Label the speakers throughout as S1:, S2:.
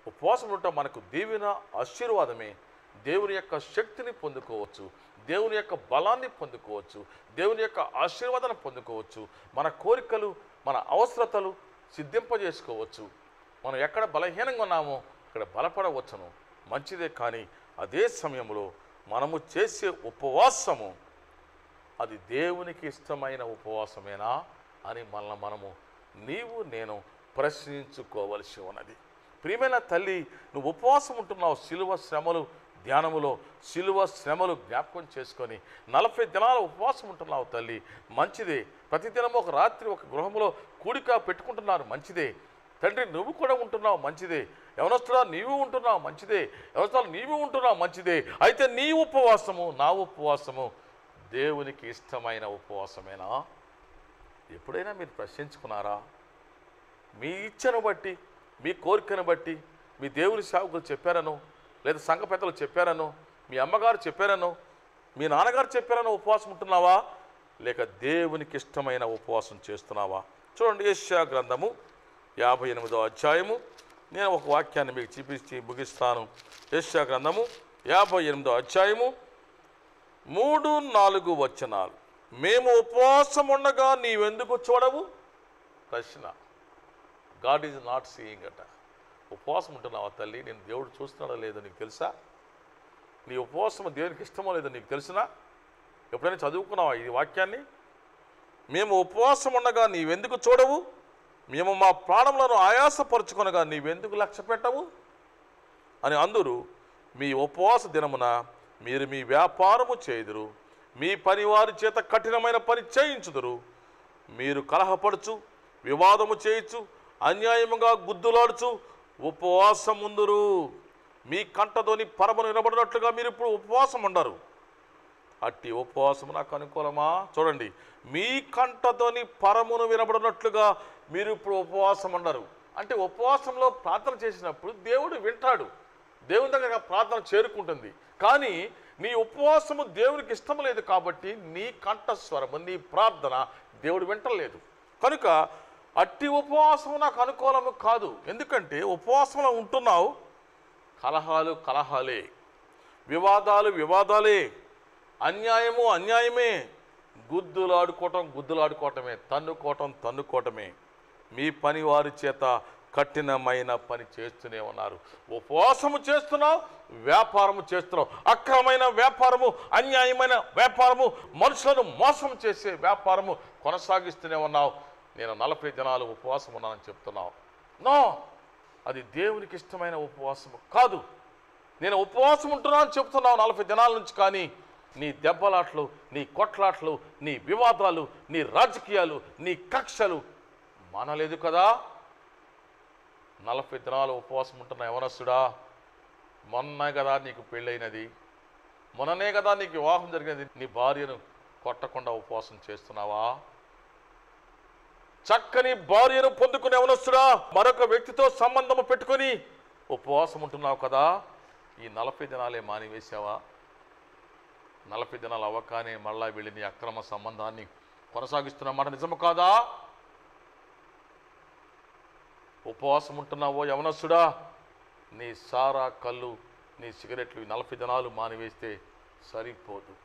S1: ఉపవాసం ఉండటం మనకు దీవెన ఆశీర్వాదమే దేవుని యొక్క శక్తిని పొందుకోవచ్చు దేవుని యొక్క బలాన్ని పొందుకోవచ్చు దేవుని యొక్క ఆశీర్వాదాన్ని పొందుకోవచ్చు మన కోరికలు మన అవసరతలు సిద్ధింపజేసుకోవచ్చు మనం ఎక్కడ బలహీనంగా ఉన్నామో అక్కడ బలపడవచ్చును మంచిదే కానీ అదే సమయంలో మనము చేసే ఉపవాసము అది దేవునికి ఇష్టమైన ఉపవాసమేనా అని మనల్ని మనము నీవు నేను ప్రశ్నించుకోవలసి ఉన్నది ప్రియమైన తల్లి నువ్వు ఉపవాసం ఉంటున్నావు సిలువ శ్రమలు ధ్యానములో సిలువ శ్రమలు జ్ఞాపకం చేసుకొని నలభై దినాల ఉపవాసం ఉంటున్నావు తల్లి మంచిదే ప్రతిదినం ఒక రాత్రి ఒక గృహంలో కూడిక పెట్టుకుంటున్నారు మంచిదే తండ్రి నువ్వు కూడా ఉంటున్నావు మంచిదే ఎవరొస్తున్నా నీవు ఉంటున్నావు మంచిదే ఎవరొస్తున్నా నీవు ఉంటున్నావు మంచిదే అయితే నీ ఉపవాసము నా ఉపవాసము దేవునికి ఇష్టమైన ఉపవాసమేనా ఎప్పుడైనా మీరు ప్రశ్నించుకున్నారా మీ ఇచ్చను బట్టి మీ కోరికను బట్టి మీ దేవుని సేవకులు చెప్పారను లేదా సంఘ పెద్దలు చెప్పారను మీ అమ్మగారు చెప్పారను మీ నాన్నగారు చెప్పారను ఉపవాసం ఉంటున్నావా లేక దేవునికి ఇష్టమైన ఉపవాసం చేస్తున్నావా చూడండి యెషయా గ్రంథము యాభై ఎనిమిదో అధ్యాయము నేను ఒక వాక్యాన్ని మీకు చూపించి ముగిస్తాను యెషయా గ్రంథము యాభై ఎనిమిదో అధ్యాయము మూడు నాలుగు వచనాలు మేము ఉపవాసం ఉండగా నీవెందుకు చూడవు ప్రశ్న గాడ్ ఈజ్ నాట్ సీయింగ్ అట ఉపవాసం ఉంటున్నావా తల్లి నేను దేవుడు చూస్తున్నాడో లేదో నీకు తెలుసా నీ ఉపవాసం దేవునికి ఇష్టమో లేదో నీకు తెలుసునా ఎప్పుడైనా చదువుకున్నావా ఈ వాక్యాన్ని మేము ఉపవాసం ఉండగా నీవెందుకు చూడవు మేము మా ప్రాణములను ఆయాసపరుచుకొనగా నీవెందుకు లక్ష్య పెట్టవు అని అందరూ మీ ఉపవాస దినమున మీరు మీ వ్యాపారము చేయుదురు మీ పనివారి చేత కఠినమైన పని చేయించుదురు మీరు కలహపడుచు వివాదము చేయొచ్చు అన్యాయముగా గుద్దులాడుచు ఉపవాసం ఉందురు మీ కంటతోని పరమను వినబడినట్లుగా మీరు ఇప్పుడు ఉపవాసం ఉండరు అట్టి ఉపవాసం నాకు అనుకూలమా చూడండి మీ కంటతోని పరమును వినబడినట్లుగా మీరు ఇప్పుడు ఉపవాసం ఉండరు అంటే ఉపవాసంలో ప్రార్థన చేసినప్పుడు దేవుడు వింటాడు దేవుని దగ్గర ప్రార్థన చేరుకుంటుంది కానీ నీ ఉపవాసము దేవునికి ఇష్టం లేదు కాబట్టి నీ కంఠస్వరము నీ ప్రార్థన దేవుడు వింటలేదు కనుక అట్టి ఉపవాసం నాకు అనుకూలము కాదు ఎందుకంటే ఉపవాసంలో ఉంటున్నావు కలహాలు కలహాలే వివాదాలు వివాదాలే అన్యాయము అన్యాయమే గుద్దులాడుకోవటం గుద్దులాడుకోవటమే తన్నుకోవటం తన్నుకోవటమే మీ పని వారి చేత కఠినమైన పని చేస్తూనే ఉన్నారు ఉపవాసము చేస్తున్నావు వ్యాపారము చేస్తున్నావు అక్రమైన వ్యాపారము అన్యాయమైన వ్యాపారము మనుషులను మోసం చేసే వ్యాపారము కొనసాగిస్తూనే ఉన్నావు నేను నలభై దినాలు ఉపవాసం ఉన్నానని చెప్తున్నావు నో అది దేవునికి ఇష్టమైన ఉపవాసము కాదు నేను ఉపవాసం ఉంటున్నాను చెప్తున్నావు నలభై దినాల నుంచి కానీ నీ దెబ్బలాట్లు నీ కొట్లాట్లు నీ వివాదాలు నీ రాజకీయాలు నీ కక్షలు మానలేదు కదా నలభై దినాలు ఉపవాసం ఉంటున్న యవనస్తుడా మొన్న కదా నీకు పెళ్ళైనది మొన్ననే కదా నీకు వివాహం జరిగినది నీ భార్యను కొట్టకుండా ఉపవాసం చేస్తున్నావా చక్కని భార్యను పొందుకునే యవనస్తుడా మరొక వ్యక్తితో సంబంధం పెట్టుకొని ఉపవాసం ఉంటున్నావు కదా ఈ నలభై దినాలే మానివేశావా నలభై దినాలు అవ్వగానే మళ్ళా వెళ్ళి నీ అక్రమ సంబంధాన్ని కొనసాగిస్తున్నమాట నిజము కాదా ఉపవాసం ఉంటున్నావో యవనస్తుడా నీ సారా కళ్ళు నీ సిగరెట్లు ఈ నలభై దినాలు మానివేస్తే సరిపోదు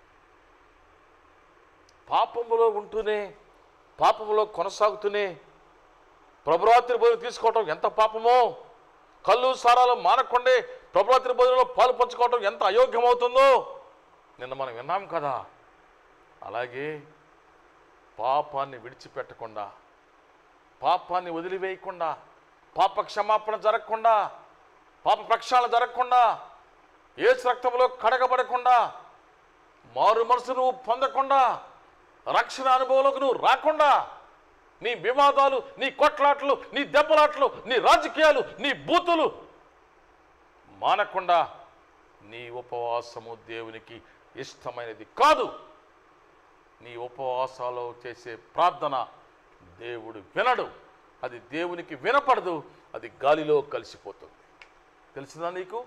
S1: పాపములో ఉంటూనే పాపములో కొనసాగుతూనే ప్రభురాత్రి భోజనం తీసుకోవటం ఎంత పాపమో కళ్ళు సారాలు మానకుండే ప్రభురాత్రి భోజనంలో పాలు పంచుకోవటం ఎంత అయోగ్యమవుతుందో నిన్న మనం విన్నాం కదా అలాగే పాపాన్ని విడిచిపెట్టకుండా పాపాన్ని వదిలివేయకుండా పాప క్షమాపణ జరగకుండా పాప ప్రక్షాళన జరగకుండా ఏసు రక్తంలో కడగబడకుండా మారు మనసు నువ్వు పొందకుండా రక్షణ అనుభవంలోకి నువ్వు రాకుండా నీ వివాదాలు నీ కొట్లాట్లు నీ దెబ్బలాట్లు నీ రాజకీయాలు నీ బూతులు మానకుండా నీ ఉపవాసము దేవునికి ఇష్టమైనది కాదు నీ ఉపవాసాలు చేసే ప్రార్థన దేవుడు వినడు అది దేవునికి వినపడదు అది గాలిలో కలిసిపోతుంది తెలిసిందా నీకు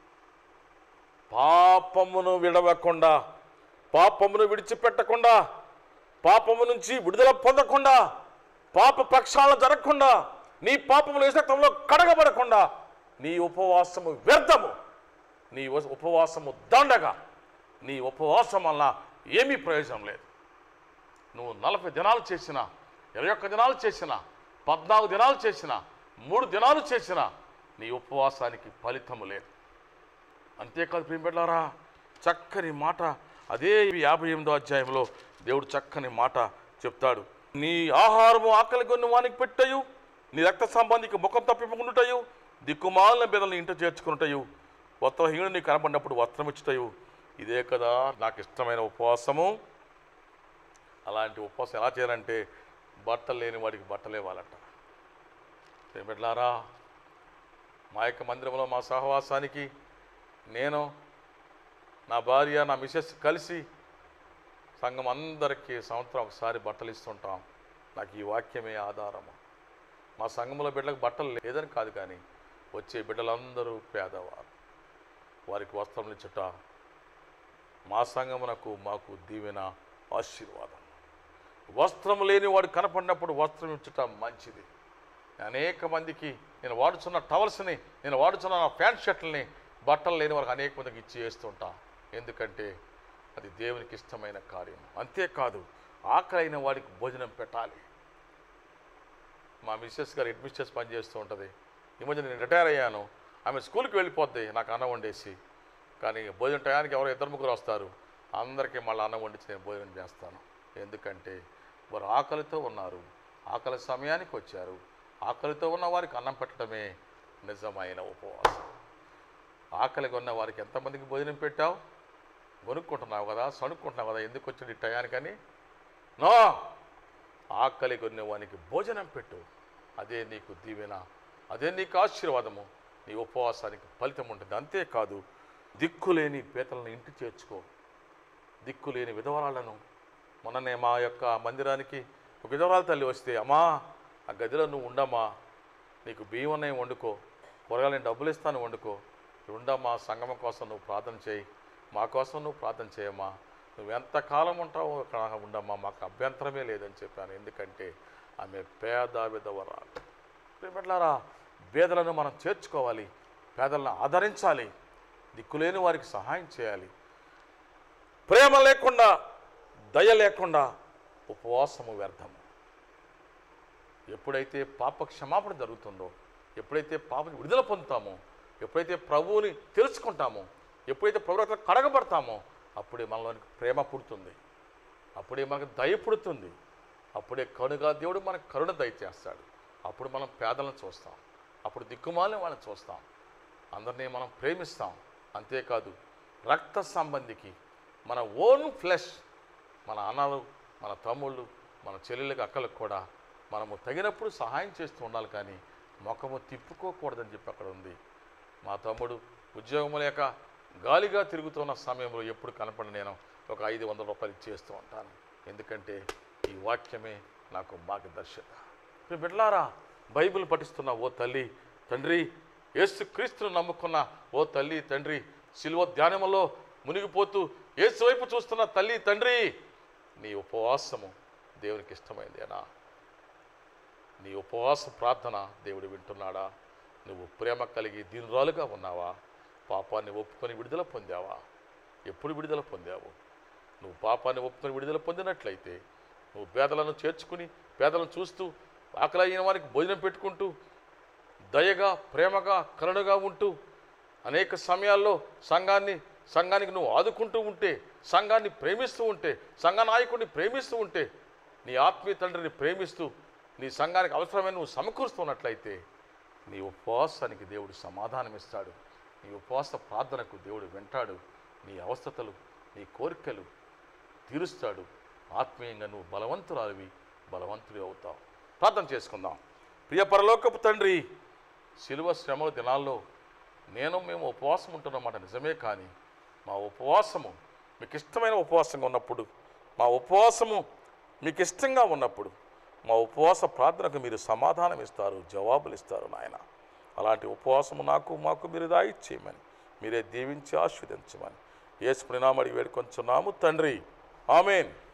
S1: పాపమును విడవకుండా పాపమును విడిచిపెట్టకుండా పాపము నుంచి విడుదల పొందకుండా పాప ప్రక్షాళన జరగకుండా నీ పాపములు ఏసక్తంలో కడగబడకుండా నీ ఉపవాసము వ్యర్థము నీ ఉ- ఉపవాసము దండగా నీ ఉపవాసం వల్ల ఏమీ ప్రయోజనం లేదు నువ్వు నలభై దినాలు చేసిన ఇరవై ఒక్క దినాలు చేసిన పద్నాలుగు దినాలు చేసిన మూడు దినాలు చేసిన నీ ఉపవాసానికి ఫలితము లేదు అంతేకాదు ప్రియపెట్టారా చక్కని మాట అదే యాభై ఎనిమిదో అధ్యాయంలో దేవుడు చక్కని మాట చెప్తాడు నీ ఆహారము ఆకలి కొన్ని వానికి పెట్టయు నీ రక్త సంబంధికి ముఖం తప్పిపుకుంటుటయు దిక్కుమాలిన బెదల్ని ఇంట చేర్చుకుంటాయు వస్త్రహీనుడు నీకు కనపడినప్పుడు వస్త్రం ఇచ్చుటయు ఇదే కదా నాకు ఇష్టమైన ఉపవాసము అలాంటి ఉపవాసం ఎలా చేయాలంటే బట్టలు లేని వాడికి బట్టలు ఇవ్వాలంట ప్రియపెట్లారా మా యొక్క మందిరంలో మా సహవాసానికి నేను నా భార్య నా మిసెస్ కలిసి సంఘం అందరికీ సంవత్సరం ఒకసారి బట్టలు ఇస్తుంటాం నాకు ఈ వాక్యమే ఆధారము మా సంఘంలో బిడ్డలకు బట్టలు లేదని కాదు కానీ వచ్చే బిడ్డలందరూ పేదవారు వారికి వస్త్రములు ఇచ్చుట మా సంఘమునకు మాకు దీవెన ఆశీర్వాదం వస్త్రం లేని వాడు కనపడినప్పుడు వస్త్రం ఇచ్చుట మంచిది అనేక మందికి నేను వాడుచున్న టవల్స్ని నేను వాడుచున్న నా ప్యాంట్ షర్ట్లని బట్టలు లేని వారికి అనేక మందికి ఇచ్చి వేస్తుంటా ఎందుకంటే అది దేవునికి ఇష్టమైన కార్యం అంతేకాదు ఆకలి అయిన వాడికి భోజనం పెట్టాలి మా మిస్సెస్ గారు హెడ్ మిస్టర్స్ పనిచేస్తూ ఉంటుంది ఈ మధ్య నేను రిటైర్ అయ్యాను ఆమె స్కూల్కి వెళ్ళిపోద్ది నాకు అన్నం వండేసి కానీ భోజనం టయానికి ఎవరో ఇద్దరు ముగ్గురు వస్తారు అందరికీ మళ్ళీ అన్నం వండించి నేను భోజనం చేస్తాను ఎందుకంటే వారు ఆకలితో ఉన్నారు ఆకలి సమయానికి వచ్చారు ఆకలితో ఉన్న వారికి అన్నం పెట్టడమే నిజమైన ఉపవాసం ఆకలిగా ఉన్న వారికి ఎంతమందికి భోజనం పెట్టావు కొనుక్కుంటున్నావు కదా సణుక్కుంటున్నావు కదా ఎందుకు వచ్చింది ఈ టయానికని నో ఆకలి కొన్ని వానికి భోజనం పెట్టు అదే నీకు దీవెన అదే నీకు ఆశీర్వాదము నీ ఉపవాసానికి ఫలితం ఉంటుంది అంతేకాదు దిక్కులేని పీతలను ఇంటి చేర్చుకో దిక్కులేని విధవరాలను మొన్ననే మా యొక్క మందిరానికి ఒక విధవరాల తల్లి వస్తే అమ్మా ఆ గదిలో నువ్వు ఉండమ్మా నీకు బియ్యం ఉన్నాయి వండుకో కూరగాయలు నేను డబ్బులు ఇస్తాను వండుకో ఉండమ్మా సంగమం కోసం నువ్వు ప్రార్థన చేయి మా కోసం నువ్వు ప్రార్థన చేయమ్మా నువ్వు ఎంతకాలం ఉంటావో అక్కడ ఉండమ్మా మాకు అభ్యంతరమే లేదని చెప్పాను ఎందుకంటే ఆమె పేద విధవరాలు ప్రియమిట్లారా పేదలను మనం చేర్చుకోవాలి పేదలను ఆదరించాలి దిక్కులేని వారికి సహాయం చేయాలి ప్రేమ లేకుండా దయ లేకుండా ఉపవాసము వ్యర్థము ఎప్పుడైతే పాప క్షమాపణ జరుగుతుందో ఎప్పుడైతే పాప విడుదల పొందుతామో ఎప్పుడైతే ప్రభువుని తెలుసుకుంటామో ఎప్పుడైతే ప్రభుత్వ కడగబడతామో అప్పుడే మనలోనికి ప్రేమ పుడుతుంది అప్పుడే మనకు దయ పుడుతుంది అప్పుడే కరుణగా దేవుడు మనకు కరుణ దయచేస్తాడు అప్పుడు మనం పేదలను చూస్తాం అప్పుడు దిక్కుమాలిన వాళ్ళని చూస్తాం అందరినీ మనం ప్రేమిస్తాం అంతేకాదు రక్త సంబంధికి మన ఓన్ ఫ్లెష్ మన అన్నలు మన తమ్ముళ్ళు మన చెల్లెళ్ళకి అక్కలకు కూడా మనము తగినప్పుడు సహాయం చేస్తూ ఉండాలి కానీ ముఖము తిప్పుకోకూడదని చెప్పి అక్కడ ఉంది మా తమ్ముడు ఉద్యోగం లేక గాలిగా తిరుగుతున్న సమయంలో ఎప్పుడు కనపడి నేను ఒక ఐదు వందల రూపాయలు ఇచ్చేస్తూ ఉంటాను ఎందుకంటే ఈ వాక్యమే నాకు మార్గదర్శక మీ బిడ్డలారా బైబిల్ పఠిస్తున్న ఓ తల్లి తండ్రి యేసు క్రీస్తును నమ్ముకున్న ఓ తల్లి తండ్రి శిల్వ ధ్యానములో మునిగిపోతూ యేసు వైపు చూస్తున్న తల్లి తండ్రి నీ ఉపవాసము దేవునికి ఇష్టమైందేనా నీ ఉపవాస ప్రార్థన దేవుడు వింటున్నాడా నువ్వు ప్రేమ కలిగి దీనురాలుగా ఉన్నావా పాపాన్ని ఒప్పుకొని విడుదల పొందావా ఎప్పుడు విడుదల పొందావు నువ్వు పాపాన్ని ఒప్పుకొని విడుదల పొందినట్లయితే నువ్వు పేదలను చేర్చుకుని పేదలను చూస్తూ ఆకలి అయిన వారికి భోజనం పెట్టుకుంటూ దయగా ప్రేమగా కరుణగా ఉంటూ అనేక సమయాల్లో సంఘాన్ని సంఘానికి నువ్వు ఆదుకుంటూ ఉంటే సంఘాన్ని ప్రేమిస్తూ ఉంటే సంఘ నాయకుడిని ప్రేమిస్తూ ఉంటే నీ ఆత్మీయ తండ్రిని ప్రేమిస్తూ నీ సంఘానికి అవసరమైన నువ్వు సమకూరుస్తున్నట్లయితే నీ ఉపవాసానికి దేవుడు సమాధానం ఇస్తాడు నీ ఉపవాస ప్రార్థనకు దేవుడు వింటాడు నీ అవస్థతలు నీ కోరికలు తీరుస్తాడు ఆత్మీయంగా నువ్వు బలవంతురాలివి బలవంతుడి అవుతావు ప్రార్థన చేసుకుందాం ప్రియ పరలోకపు తండ్రి శిలువ శ్రమల దినాల్లో నేను మేము ఉపవాసం ఉంటున్నమాట నిజమే కానీ మా ఉపవాసము మీకు ఇష్టమైన ఉపవాసంగా ఉన్నప్పుడు మా ఉపవాసము మీకు ఇష్టంగా ఉన్నప్పుడు మా ఉపవాస ప్రార్థనకు మీరు సమాధానం ఇస్తారు జవాబులు ఇస్తారు నాయన అలాంటి ఉపవాసము నాకు మాకు మీరు దాయిచ్చేయమని మీరే దీవించి ఆస్వాదించమని యేసు ప్రణామడి వేడుకొంచున్నాము తండ్రి ఆమెన్